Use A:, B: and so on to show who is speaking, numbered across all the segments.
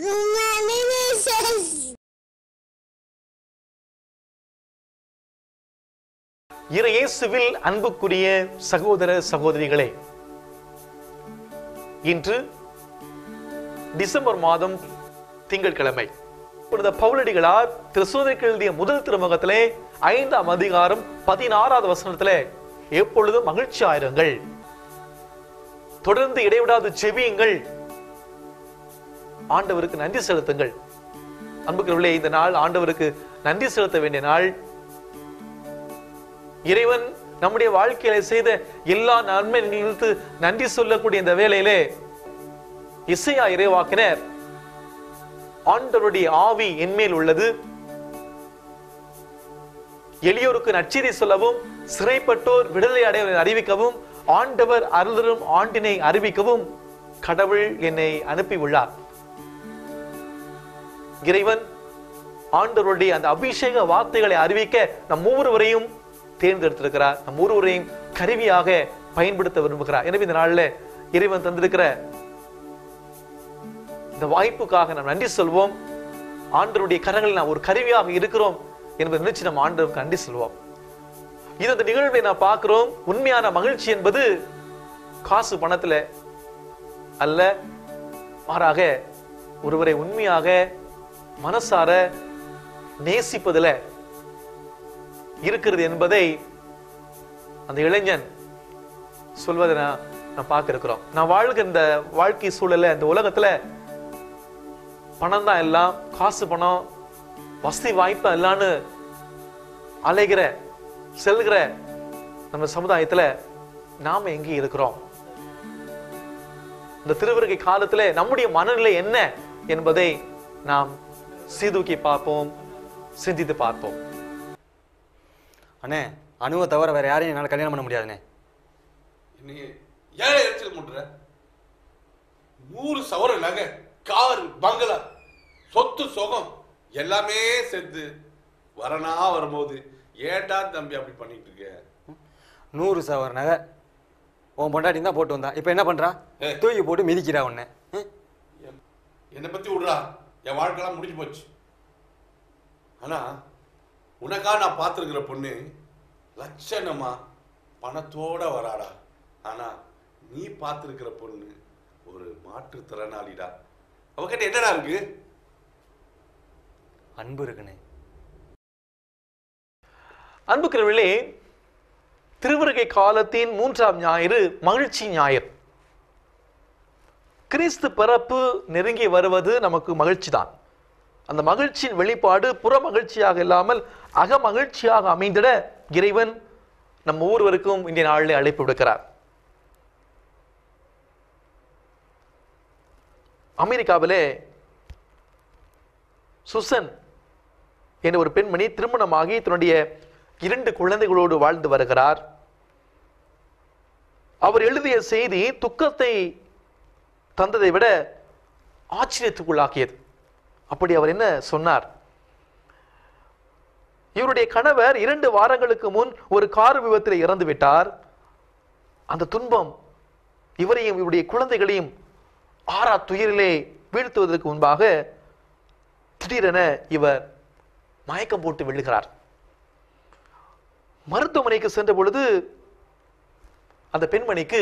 A: இறையேசுவில் அன்புக்குரிய சகோதர சகோதரிகளே இன்று டிசம்பர் மாதம் திங்கட்கிழமை புனித பவுலடிகளார் திருசூதருக்கு எழுதிய முதல் திருமுகத்திலே ஐந்தாம் அதிகாரம் பதினாறாவது வசனத்திலே எப்பொழுதும் மகிழ்ச்சி ஆயிருங்கள் தொடர்ந்து இடைவிடாது செவியுங்கள் ஆண்டவருக்கு நன்றி செலுத்துங்கள் அன்புக்குள்ளே இந்த நாள் ஆண்டவருக்கு நன்றி செலுத்த வேண்டிய நாள் இறைவன் நம்முடைய வாழ்க்கையில செய்த எல்லா நன்மை நிகழ்த்து நன்றி சொல்லக்கூடிய இந்த வேளையிலே இசையா இறைவாக்கினர் ஆண்டவருடைய ஆவி என்மேல் உள்ளது எளியோருக்கு நற்செய்தி சொல்லவும் சிறைப்பட்டோர் விடுதலை அடைய அறிவிக்கவும் ஆண்டவர் அருள்தரும் ஆண்டினை அறிவிக்கவும் கடவுள் என்னை அனுப்பி உள்ளார் இறைவன் ஆண்டவருடைய அந்த அபிஷேக வார்த்தைகளை அறிவிக்க நம் ஒவ்வொருவரையும் தேர்ந்தெடுத்திருக்கிறார் நம் ஒவ்வொருவரையும் கருவியாக பயன்படுத்த விரும்புகிறார் எனவே இந்த நாளில் இறைவன் தந்திருக்கிற இந்த வாய்ப்புக்காக நாம் நன்றி சொல்வோம் ஆண்டவருடைய கரங்களில் நாம் ஒரு கருவியாக இருக்கிறோம் என்பதை நினைச்சு நம்ம ஆண்டவருக்கு நன்றி சொல்வோம் இது அந்த நிகழ்வை நான் பார்க்கிறோம் உண்மையான மகிழ்ச்சி என்பது காசு பணத்துல அல்ல மாறாக ஒருவரை உண்மையாக மனசார நேசிப்பதில் இருக்கிறது என்பதை அந்த இளைஞன் சொல்வதை நான் நான் பார்க்க இருக்கிறோம் நான் வாழ்கிற இந்த வாழ்க்கை சூழல்ல இந்த உலகத்துல பணம் தான் எல்லாம் காசு பணம் வசதி வாய்ப்பு எல்லாம்னு அலைகிற செல்கிற நம்ம சமுதாயத்துல நாம எங்க இருக்கிறோம் இந்த திருவருகை காலத்துல நம்முடைய மனநிலை என்ன என்பதை நாம் சீதூக்கி பார்ப்போம் சிந்தித்து பார்ப்போம்
B: அண்ணே அணுவை தவிர வேற யாரையும் என்னால் கல்யாணம் பண்ண முடியாதுண்ணே
C: நீ ஏழை எரிச்சல் முட்டுற நூறு சவர நகை கார் பங்களா சொத்து சுகம் எல்லாமே சேர்த்து வரனா வரும்போது ஏன்டா தம்பி அப்படி பண்ணிட்டு இருக்க
B: நூறு சவர் நகை உன் பொண்டாட்டி தான் போட்டு வந்தா இப்போ என்ன பண்றா
C: ஏய்.
B: தூக்கி போட்டு மிதிக்கிறா உன்னை ம்?
C: என்- என்னை பத்தி விடுறா என் வாழ்க்கைலாம் முடிஞ்சு போச்சு ஆனா உனக்கா நான் பார்த்துருக்கிற பொண்ணு லட்சணமா பணத்தோட வராடா ஆனா நீ பார்த்துருக்கிற பொண்ணு ஒரு மாற்றுத்திறனாளிடா அவகிட்ட என்னடா இருக்கு
B: அன்பு இருக்குண்ணே
A: அன்புக்குரியவர்களே திருவருகை காலத்தின் மூன்றாம் ஞாயிறு மகிழ்ச்சி ஞாயிறு கிறிஸ்து பிறப்பு நெருங்கி வருவது நமக்கு மகிழ்ச்சி தான் அந்த மகிழ்ச்சியின் வெளிப்பாடு புற மகிழ்ச்சியாக இல்லாமல் அக மகிழ்ச்சியாக அமைந்திட இறைவன் நம் ஒவ்வொருவருக்கும் இன்றைய நாளிலே அழைப்பு விடுக்கிறார் அமெரிக்காவிலே சுசன் என்ற ஒரு பெண்மணி திருமணமாகி தன்னுடைய இரண்டு குழந்தைகளோடு வாழ்ந்து வருகிறார் அவர் எழுதிய செய்தி துக்கத்தை தந்ததை விட ஆச்சரியத்துக்குள்ளாக்கியது அப்படி அவர் என்ன சொன்னார் இவருடைய கணவர் இரண்டு வாரங்களுக்கு முன் ஒரு கார் விபத்தில் இறந்து விட்டார் அந்த துன்பம் இவரையும் இவருடைய குழந்தைகளையும் ஆறா துயரிலே வீழ்த்துவதற்கு முன்பாக திடீரென இவர் மயக்கம் போட்டு விழுகிறார் மருத்துவமனைக்கு சென்ற பொழுது அந்த பெண்மணிக்கு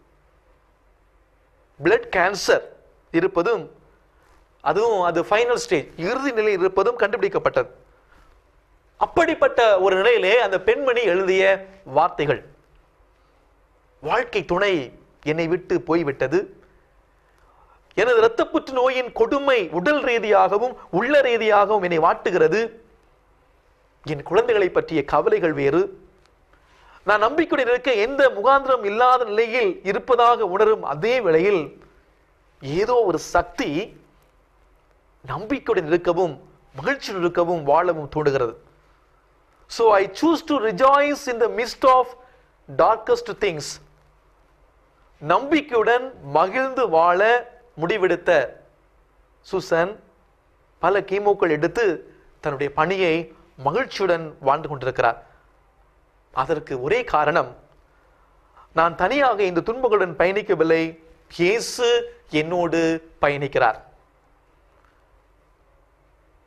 A: பிளட் கேன்சர் இருப்பதும் அதுவும் அது ஃபைனல் ஸ்டேஜ் இறுதி நிலையில் இருப்பதும் கண்டுபிடிக்கப்பட்டது அப்படிப்பட்ட ஒரு நிலையிலே அந்த பெண்மணி எழுதிய வார்த்தைகள் வாழ்க்கை துணை என்னை விட்டு போய்விட்டது எனது இரத்தப்புற்று நோயின் கொடுமை உடல் ரீதியாகவும் உள்ள ரீதியாகவும் என்னை வாட்டுகிறது என் குழந்தைகளை பற்றிய கவலைகள் வேறு நான் நம்பிக்கையுடன் இருக்க எந்த முகாந்திரம் இல்லாத நிலையில் இருப்பதாக உணரும் அதே வேளையில் ஏதோ ஒரு சக்தி நம்பிக்கையுடன் இருக்கவும் மகிழ்ச்சியுடன் இருக்கவும் வாழவும் தூண்டுகிறது so I choose to rejoice in the midst of darkest things நம்பிக்கையுடன் மகிழ்ந்து வாழ முடிவெடுத்த சுசன் பல கீமோக்கள் எடுத்து தன்னுடைய பணியை மகிழ்ச்சியுடன் வாழ்ந்து கொண்டிருக்கிறார் அதற்கு ஒரே காரணம் நான் தனியாக இந்த துன்பங்களுடன் பயணிக்கவில்லை இயேசு என்னோடு பயணிக்கிறார்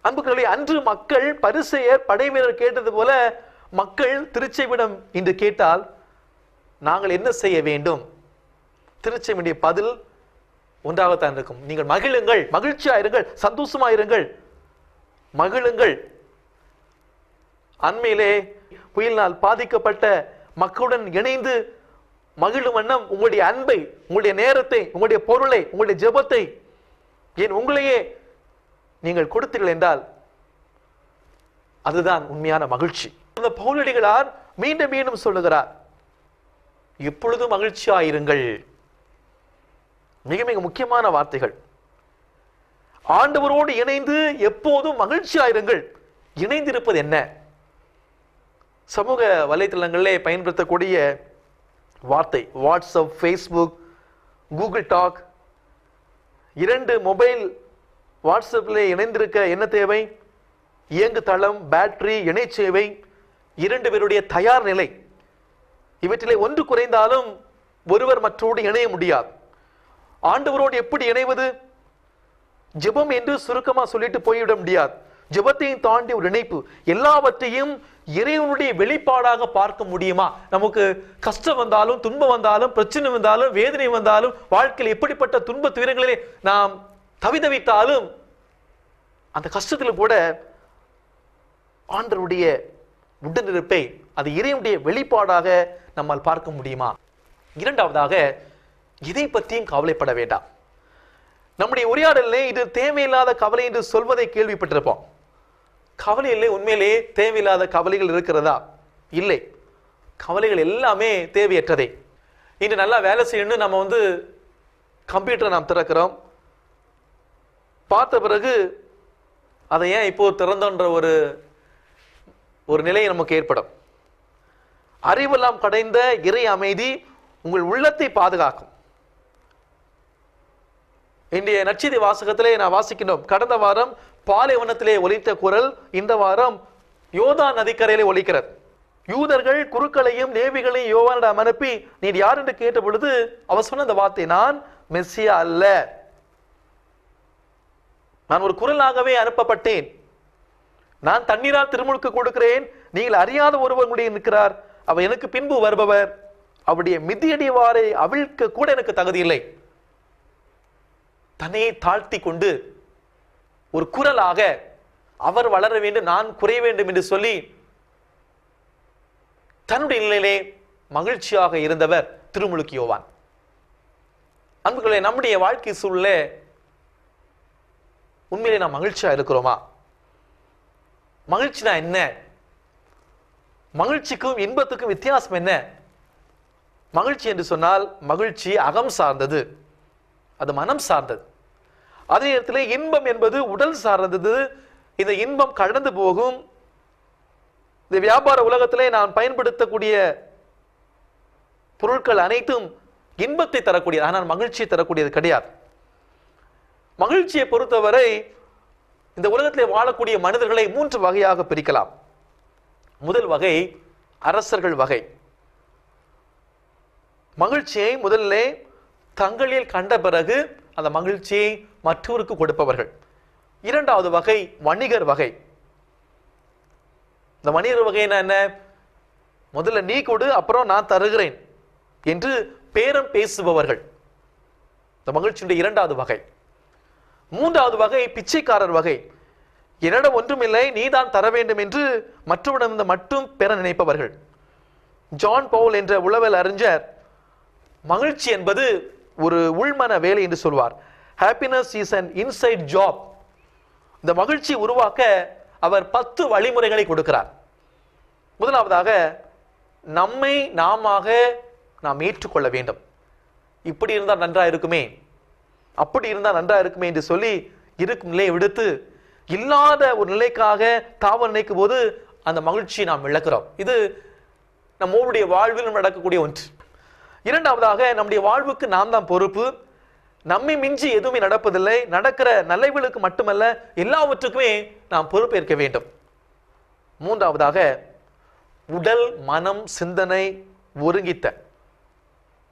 A: அன்புகளே அன்று மக்கள் பரிசெயர் படைவீரர் கேட்டது போல மக்கள் திருச்செவிடம் இன்று கேட்டால் நாங்கள் என்ன செய்ய வேண்டும் திருச்செவியுடைய பதில் ஒன்றாகத்தான் இருக்கும் நீங்கள் மகிழுங்கள் மகிழ்ச்சியா இருங்கள் சந்தோஷமா இருங்கள் மகிழுங்கள் அண்மையிலே புயலினால் பாதிக்கப்பட்ட மக்களுடன் இணைந்து மகிழும் வண்ணம் உங்களுடைய அன்பை உங்களுடைய நேரத்தை உங்களுடைய பொருளை உங்களுடைய ஜெபத்தை ஏன் உங்களையே நீங்கள் கொடுத்தீர்கள் என்றால் அதுதான் உண்மையான மகிழ்ச்சி அந்த பவுலடிகளார் மீண்டும் மீண்டும் சொல்லுகிறார் எப்பொழுதும் மகிழ்ச்சியாயிருங்கள் மிக மிக முக்கியமான வார்த்தைகள் ஆண்டவரோடு இணைந்து எப்போதும் மகிழ்ச்சியாயிருங்கள் இணைந்திருப்பது என்ன சமூக வலைத்தளங்களிலே பயன்படுத்தக்கூடிய வார்த்தை வாட்ஸ்அப் ஃபேஸ்புக் கூகுள் டாக் இரண்டு மொபைல் வாட்ஸ்அப்பில் இணைந்திருக்க என்ன தேவை இயங்கு தளம் பேட்டரி இணை சேவை இரண்டு பேருடைய தயார் நிலை இவற்றிலே ஒன்று குறைந்தாலும் ஒருவர் மற்றோடு இணைய முடியாது ஆண்டவரோடு எப்படி இணைவது ஜெபம் என்று சுருக்கமா சொல்லிட்டு போய்விட முடியாது ஜெபத்தையும் தாண்டி ஒரு இணைப்பு எல்லாவற்றையும் இறைவனுடைய வெளிப்பாடாக பார்க்க முடியுமா நமக்கு கஷ்டம் வந்தாலும் துன்பம் வந்தாலும் பிரச்சனை வந்தாலும் வேதனை வந்தாலும் வாழ்க்கையில் எப்படிப்பட்ட துன்ப துயரங்களிலே நாம் தவிதவித்தாலும் அந்த கஷ்டத்தில் கூட ஆண்டருடைய உடனிருப்பை அது இறைவனுடைய வெளிப்பாடாக நம்மால் பார்க்க முடியுமா இரண்டாவதாக இதை பற்றியும் கவலைப்பட வேண்டாம் நம்முடைய உரையாடலே இது தேவையில்லாத கவலை என்று சொல்வதை கேள்விப்பட்டிருப்போம் கவலை இல்லை உண்மையிலே தேவையில்லாத கவலைகள் இருக்கிறதா இல்லை கவலைகள் எல்லாமே தேவையற்றதே இன்று நல்லா வேலை செய்யணும்னு நம்ம வந்து கம்ப்யூட்டரை நாம் திறக்கிறோம் பார்த்த பிறகு அதை ஏன் இப்போ திறந்தோன்ற ஒரு ஒரு நிலை நமக்கு ஏற்படும் அறிவெல்லாம் கடைந்த இறை அமைதி உங்கள் உள்ளத்தை பாதுகாக்கும் இன்றைய நற்செய்தி வாசகத்திலே நான் வாசிக்கின்றோம் கடந்த வாரம் பாலைவனத்திலே ஒலித்த குரல் இந்த வாரம் யோதா நதிக்கரையிலே ஒலிக்கிறது யூதர்கள் குருக்களையும் லேவிகளையும் யோவானிடம் அனுப்பி நீர் யார் என்று கேட்ட பொழுது அவர் சொன்ன அந்த வார்த்தை நான் மெஸ்ஸியா அல்ல நான் ஒரு குரலாகவே அனுப்பப்பட்டேன் நான் தண்ணீரால் திருமுழுக்கு கொடுக்கிறேன் நீங்கள் அறியாத ஒருவர் உடைய நிற்கிறார் அவர் எனக்கு பின்பு வருபவர் அவருடைய மிதியடிவாரை அவிழ்க்க கூட எனக்கு தகுதி இல்லை தன்னையை தாழ்த்தி கொண்டு ஒரு குரலாக அவர் வளர வேண்டும் நான் குறைய வேண்டும் என்று சொல்லி தன்னுடைய நிலையிலே மகிழ்ச்சியாக இருந்தவர் திருமுழுக்கு யோவான் அன்புகளே நம்முடைய வாழ்க்கை சூழல உண்மையிலே நாம் மகிழ்ச்சியா இருக்கிறோமா மகிழ்ச்சினா என்ன மகிழ்ச்சிக்கும் இன்பத்துக்கும் வித்தியாசம் என்ன மகிழ்ச்சி என்று சொன்னால் மகிழ்ச்சி அகம் சார்ந்தது அது மனம் சார்ந்தது அதே நேரத்தில் இன்பம் என்பது உடல் சார்ந்தது இந்த இன்பம் கடந்து போகும் இந்த வியாபார உலகத்திலே நான் பயன்படுத்தக்கூடிய பொருட்கள் அனைத்தும் இன்பத்தை தரக்கூடியது ஆனால் மகிழ்ச்சியை தரக்கூடியது கிடையாது மகிழ்ச்சியை பொறுத்தவரை இந்த உலகத்திலே வாழக்கூடிய மனிதர்களை மூன்று வகையாக பிரிக்கலாம் முதல் வகை அரசர்கள் வகை மகிழ்ச்சியை முதல்ல தங்களில் கண்ட பிறகு அந்த மகிழ்ச்சியை மற்றவருக்கு கொடுப்பவர்கள் இரண்டாவது வகை வணிகர் வகை இந்த வணிகர் வகைனா என்ன முதல்ல நீ கொடு அப்புறம் நான் தருகிறேன் என்று பேரம் பேசுபவர்கள் இந்த மகிழ்ச்சியுடைய இரண்டாவது வகை மூன்றாவது வகை பிச்சைக்காரர் வகை என்னிடம் ஒன்றுமில்லை நீதான் தர வேண்டும் என்று மற்றவரிடம் மட்டும் பெற நினைப்பவர்கள் ஜான் பவுல் என்ற உளவல் அறிஞர் மகிழ்ச்சி என்பது ஒரு உள்மன வேலை என்று சொல்வார் happiness is an inside job இந்த மகிழ்ச்சி உருவாக்க அவர் பத்து வழிமுறைகளை கொடுக்கிறார் முதலாவதாக நம்மை நாமாக நாம் ஏற்றுக்கொள்ள வேண்டும் இப்படி இருந்தால் நன்றா இருக்குமே அப்படி இருந்தால் நன்றா இருக்குமே என்று சொல்லி இருக்கும் நிலையை விடுத்து இல்லாத ஒரு நிலைக்காக தாவ நினைக்கும் போது அந்த மகிழ்ச்சியை நாம் இழக்கிறோம் இது நம்மளுடைய வாழ்வில் நடக்கக்கூடிய ஒன்று இரண்டாவதாக நம்முடைய வாழ்வுக்கு நாம் தான் பொறுப்பு நம்மை மிஞ்சி எதுவுமே நடப்பதில்லை நடக்கிற நல்லவைகளுக்கு மட்டுமல்ல எல்லாவற்றுக்குமே நாம் பொறுப்பேற்க வேண்டும் மூன்றாவதாக உடல் மனம் சிந்தனை ஒருங்கித்த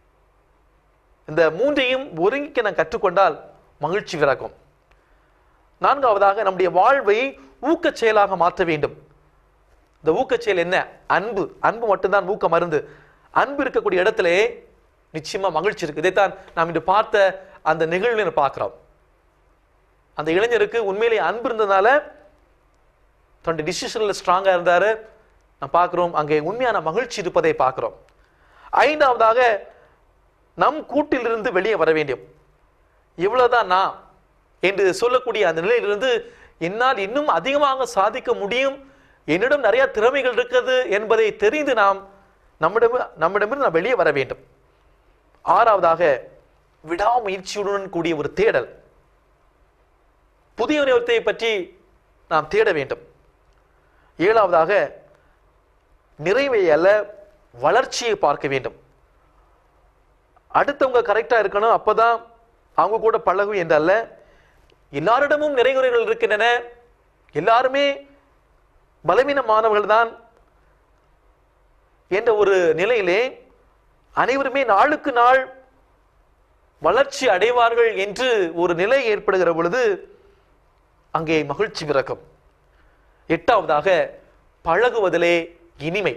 A: இந்த மூன்றையும் ஒருங்கிக்க நான் கற்றுக்கொண்டால் மகிழ்ச்சி பிறக்கும் நான்காவதாக நம்முடைய வாழ்வை ஊக்கச் செயலாக மாற்ற வேண்டும் இந்த ஊக்கச் செயல் என்ன அன்பு அன்பு மட்டும்தான் ஊக்க மருந்து அன்பு இருக்கக்கூடிய இடத்துல நிச்சயமா மகிழ்ச்சி இருக்கு இதைத்தான் நாம் இன்று பார்த்த அந்த நிகழ்வில் பார்க்கிறோம் அந்த இளைஞருக்கு உண்மையிலேயே அன்பு இருந்ததுனால தன்னுடைய டிசிஷனில் ஸ்ட்ராங்காக இருந்தார் நான் பார்க்குறோம் அங்கே உண்மையான மகிழ்ச்சி இருப்பதை பார்க்குறோம் ஐந்தாவதாக நம் கூட்டிலிருந்து வெளியே வர வேண்டும் இவ்வளவுதான் நான் என்று சொல்லக்கூடிய அந்த நிலையிலிருந்து என்னால் இன்னும் அதிகமாக சாதிக்க முடியும் என்னிடம் நிறைய திறமைகள் இருக்கிறது என்பதை தெரிந்து நாம் நம்மிடம் நம்மிடமிருந்து நாம் வெளியே வர வேண்டும் ஆறாவதாக விடாமுயற்சியுடன் கூடிய ஒரு தேடல் புதிய உலகத்தை பற்றி நாம் தேட வேண்டும் ஏழாவதாக நிறைவை அல்ல வளர்ச்சியை பார்க்க வேண்டும் அடுத்தவங்க கரெக்டா இருக்கணும் அப்பதான் அவங்க கூட பழகும் என்றல்ல எல்லாரிடமும் நிறைகுறைகள் இருக்கின்றன எல்லாருமே பலவீனமானவர்கள் தான் என்ற ஒரு நிலையிலே அனைவருமே நாளுக்கு நாள் வளர்ச்சி அடைவார்கள் என்று ஒரு நிலை ஏற்படுகிற பொழுது அங்கே மகிழ்ச்சி பிறக்கும் எட்டாவதாக பழகுவதிலே இனிமை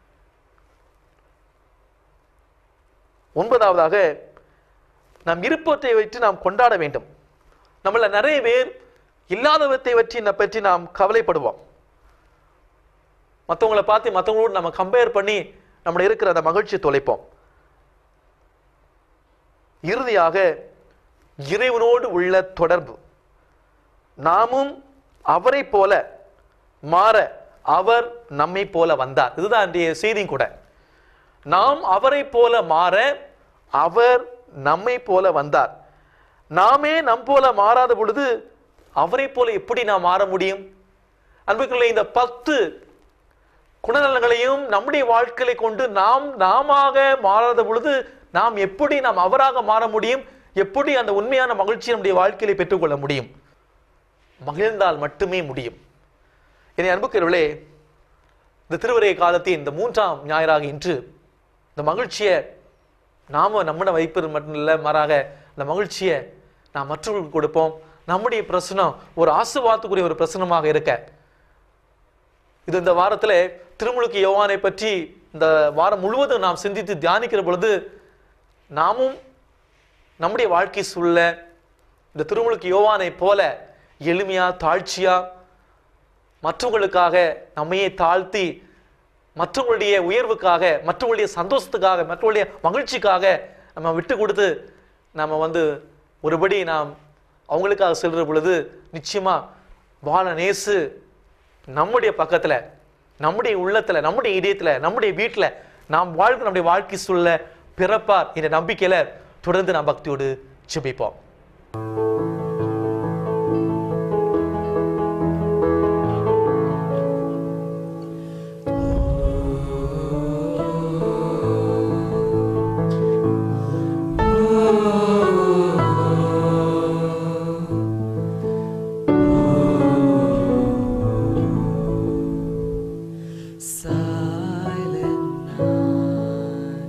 A: ஒன்பதாவதாக நாம் இருப்பவற்றை வைத்து நாம் கொண்டாட வேண்டும் நம்மள நிறைய பேர் இல்லாதவற்றை பற்றி ந- பற்றி நாம் கவலைப்படுவோம் மற்றவங்களை பார்த்து மற்றவங்களோடு நம்ம கம்பேர் பண்ணி நம்மள இருக்கிற அந்த மகிழ்ச்சியை தொலைப்போம் இறுதியாக இறைவனோடு உள்ள தொடர்பு நாமும் அவரை போல மாற அவர் நம்மை போல வந்தார் இதுதான் இன்றைய செய்தியும் கூட நாம் அவரை போல மாற அவர் நம்மை போல வந்தார் நாமே நம் போல மாறாத பொழுது அவரை போல எப்படி நாம் மாற முடியும் அன்புக்குள்ளே இந்த பத்து குணநலங்களையும் நம்முடைய வாழ்க்கையை கொண்டு நாம் நாமாக மாறாத பொழுது நாம் எப்படி நாம் அவராக மாற முடியும் எப்படி அந்த உண்மையான மகிழ்ச்சியை நம்முடைய வாழ்க்கையில பெற்றுக்கொள்ள முடியும் மகிழ்ந்தால் மட்டுமே முடியும் என்னை அன்புக்கிறவர்களே இந்த திருவரை காலத்தின் இந்த மூன்றாம் ஞாயிறாக இன்று இந்த மகிழ்ச்சியை நாம நம்மிடம் வைப்பது மட்டும் இல்லை மாறாக இந்த மகிழ்ச்சியை நாம் மற்றவர்களுக்கு கொடுப்போம் நம்முடைய பிரசனம் ஒரு ஆசுவாத்துக்குரிய ஒரு பிரசனமாக இருக்க இது இந்த வாரத்தில் திருமுழுக்கு யோவானை பற்றி இந்த வாரம் முழுவதும் நாம் சிந்தித்து தியானிக்கிற பொழுது நாமும் நம்முடைய வாழ்க்கை சூழல இந்த திருமுழுக்கு யோவானை போல எளிமையா தாழ்ச்சியா மற்றவங்களுக்காக நம்மையே தாழ்த்தி மற்றவங்களுடைய உயர்வுக்காக மற்றவங்களுடைய சந்தோஷத்துக்காக மற்றவங்களுடைய மகிழ்ச்சிக்காக நம்ம விட்டு கொடுத்து நம்ம வந்து ஒருபடி நாம் அவங்களுக்காக செல்கிற பொழுது நிச்சயமா வாழ நேசு நம்முடைய பக்கத்துல நம்முடைய உள்ளத்துல நம்முடைய இதயத்துல நம்முடைய வீட்டுல நாம் வாழ்க்கை நம்முடைய வாழ்க்கை சூழல பிறப்பார் என்ற நம்பிக்கையில தொடர்ந்து நாம் பக்தியோடு ஜெபிப்போம்
D: Silent night,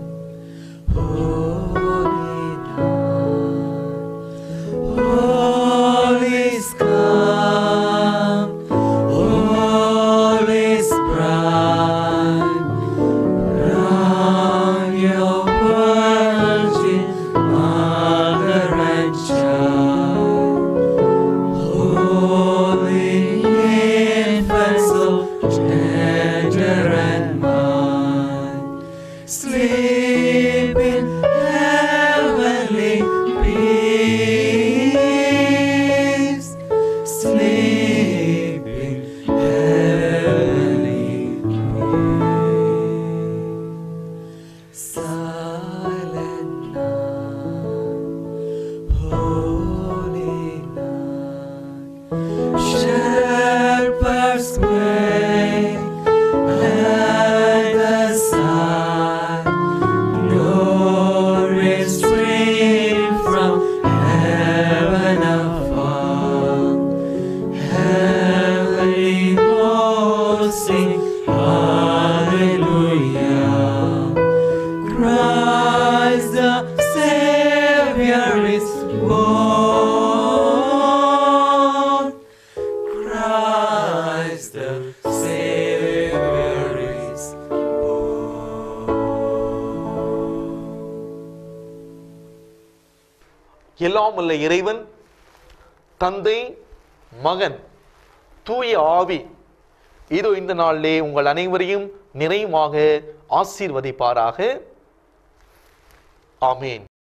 D: holy night, all is calm, all is bright. Round your virgin mother and child. Holy infant, so tender and mild, sleep in heavenly peace, sleep in heavenly peace. Silent night, holy night. Shepherds wait at the side, glory stream from heaven afar. Heavenly hosts sing Hallelujah. Christ the Savior is born.
A: எல்லாம் வல்ல இறைவன் தந்தை மகன் தூய ஆவி இதோ இந்த நாளிலே உங்கள் அனைவரையும் நிறைவாக ஆசீர்வதிப்பாராக ஆமீன்